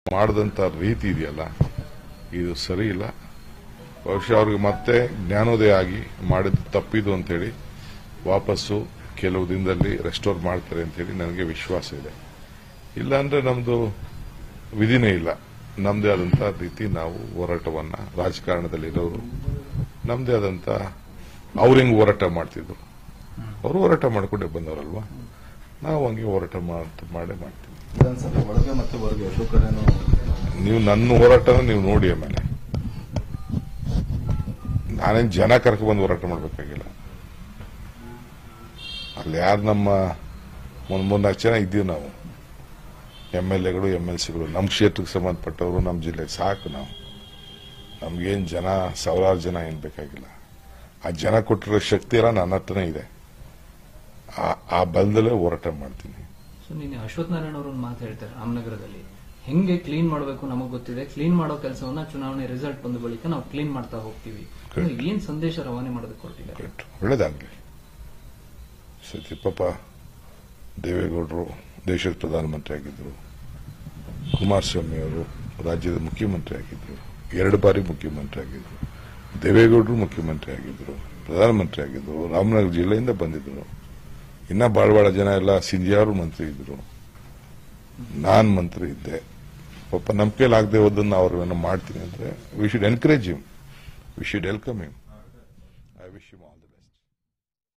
ಮಾಡಿದಂಥ ರೀತಿ ಇದೆಯಲ್ಲ ಇದು ಸರಿ ಇಲ್ಲ ಬಹುಶಃ ಅವ್ರಿಗೆ ಮತ್ತೆ ಜ್ಞಾನೋದಯ ಆಗಿ ಮಾಡಿದ್ದು ತಪ್ಪಿದು ಅಂತೇಳಿ ವಾಪಸ್ಸು ಕೆಲವು ದಿನದಲ್ಲಿ ರೆಸ್ಟೋರ್ ಮಾಡ್ತಾರೆ ಅಂತೇಳಿ ನನಗೆ ವಿಶ್ವಾಸ ಇದೆ ಇಲ್ಲಾಂದ್ರೆ ನಮ್ದು ವಿಧಿನೇ ಇಲ್ಲ ನಮ್ಮದೇ ಆದಂಥ ರೀತಿ ನಾವು ಹೋರಾಟವನ್ನ ರಾಜಕಾರಣದಲ್ಲಿರೋರು ನಮ್ಮದೇ ಆದಂಥ ಅವ್ರು ಹೆಂಗ್ ಹೋರಾಟ ಮಾಡ್ತಿದ್ರು ಅವರು ಹೋರಾಟ ಮಾಡ್ಕೊಂಡೇ ಬಂದವರಲ್ವಾ ನಾವು ಹಂಗೆ ಹೋರಾಟ ಮಾಡ್- ಮಾಡೇ ಮಾಡ್ತೀವಿ ವಿಧಾನಸಭೆ ಒಳಗೆ ಮತ್ತು ಹೊರಗೆ ಎರಡೂ ಕಡೆನೂ ನೀವು ನನ್ನ ಹೋರಾಟನ ನೀವು ನೋಡಿ ಆಮೇಲೆ ನಾನೇನು ಜನ ಕರ್ಕೊಂಡ್ಬಂದು ಹೋರಾಟ ಮಾಡಬೇಕಾಗಿಲ್ಲ ಅಲ್ಲಿ ಯಾರು ನಮ್ಮ ಒಂದು ಮೂರ್ನಾಲ್ಕು ಜನ ಇದ್ದೀವಿ ನಾವು ಎಮ್ ಎಲ್ ಎಗಳು ಎಮ್ ಎಲ್ ಸಿಗಳು ನಮ್ಮ ಕ್ಷೇತ್ರಕ್ಕೆ ಸಂಬಂಧಪಟ್ಟವರು ನಮ್ಮ ಜಿಲ್ಲೆ ಸಾಕು ನಾವು ನಮ್ಗೇನು ಜನ ಸಾವಿರಾರು ಜನ ಏನು ಬೇಕಾಗಿಲ್ಲ ಆ ಜನ ಕೊಟ್ಟಿರೋ ಶಕ್ತಿ ಎಲ್ಲ ನನ್ನ ಹತ್ರನೇ ಇದೆ ಆ- ಆ ಬಲದಲ್ಲೇ ಹೋರಾಟ ಮಾಡ್ತೀನಿ ಸೊ ನೀನು ಅಶ್ವಥ್ ನಾರಾಯಣ ಅವರು ಒಂದು ಮಾತು ಹೇಳ್ತಾರೆ ರಾಮನಗರದಲ್ಲಿ ಹೆಂಗೆ ಕ್ಲೀನ್ ಮಾಡಬೇಕು ನಮಗೆ ಗೊತ್ತಿದೆ ಕ್ಲೀನ್ ಮಾಡೋ ಕೆಲಸವನ್ನ ಚುನಾವಣೆ ರಿಸಲ್ಟ್ ಬಂದ ಬಳಿಕ ನಾವು ಕ್ಲೀನ್ ಮಾಡ್ತಾ ಹೋಗ್ತೀವಿ ಅಂದ್ರೆ ಏನ್ ಸಂದೇಶ ರವಾನೆ ಮಾಡೋದಕ್ಕೆ ಕೊಟ್ಟಿದ್ದಾರೆ ಕರೆಕ್ಟ್ ಒಳ್ಳೇದಾಗಲಿ ಸತಿ ಪಾಪ ದೇವೇಗೌಡರು ದೇಶದ ಪ್ರಧಾನಮಂತ್ರಿ ಆಗಿದ್ದರು ಕುಮಾರಸ್ವಾಮಿ ಅವರು ರಾಜ್ಯದ ಮುಖ್ಯಮಂತ್ರಿ ಆಗಿದ್ದರು ಎರಡು ಬಾರಿ ಮುಖ್ಯಮಂತ್ರಿ ಆಗಿದ್ದರು ದೇವೇಗೌಡರು ಮುಖ್ಯಮಂತ್ರಿ ಆಗಿದ್ದರು ಪ್ರಧಾನಮಂತ್ರಿ ಆಗಿದ್ದರು ರಾಮನಗರ ಜಿಲ್ಲೆಯಿಂದ ಬಂದಿದ್ದರು ಇನ್ನ ಭಾಳ ಭಾಳ ಜನ ಎಲ್ಲ ಸಿಂಧಿಯಾರು ಮಂತ್ರಿ ಇದ್ರು ನಾನ್ ಮಂತ್ರಿ ಇದ್ದೆ ಪಾಪ ನಮ್ಮ ಕೈಲಾಗದೆ ಹೋದನ್ನ ಅವ್ರನ್ನ ಮಾಡ್ತೀನಿ ಅಂದ್ರೆ we should encourage him we should welcome him I wish you all the